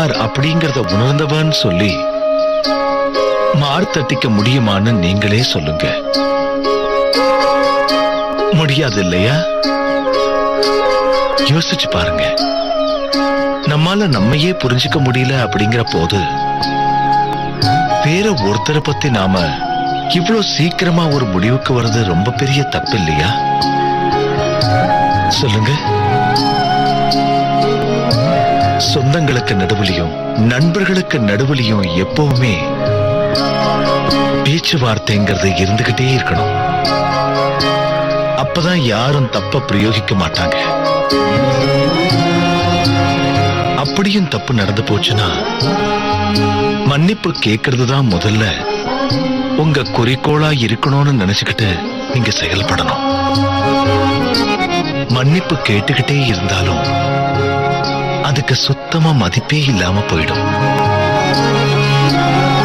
யார் அப்படிங்கறத உணர்ந்தவன் சொல்லி மார்த்தட்டிக்க முடியுமான்னு நீங்களே சொல்லுங்க முடியாது இல்லையா யோசிச்சு பாருங்க நம்மால நம்மையே புரிஞ்சுக்க முடியல அப்படிங்கிற போது வேற ஒருத்தரை பத்தி நாம இவ்வளவு சீக்கிரமா ஒரு முடிவுக்கு வர்றது ரொம்ப பெரிய தப்பு இல்லையா சொல்லுங்க சொந்தங்களுக்கு நடுவுலையும் நண்பர்களுக்கு நடுவுலையும் எப்பவுமே பேச்சுவார்த்தைங்கிறது இருந்துகிட்டே இருக்கணும் அப்பதான் யாரும் தப்ப பிரயோகிக்க மாட்டாங்க அப்படியும் தப்பு நடந்து போச்சுன்னா மன்னிப்பு கேட்கறது தான் முதல்ல உங்க குறிக்கோளா இருக்கணும்னு நினைச்சுக்கிட்டு நீங்க செயல்படணும் மன்னிப்பு கேட்டுக்கிட்டே இருந்தாலும் அதுக்கு சுத்தமா மதிப்பே இல்லாம போயிடும்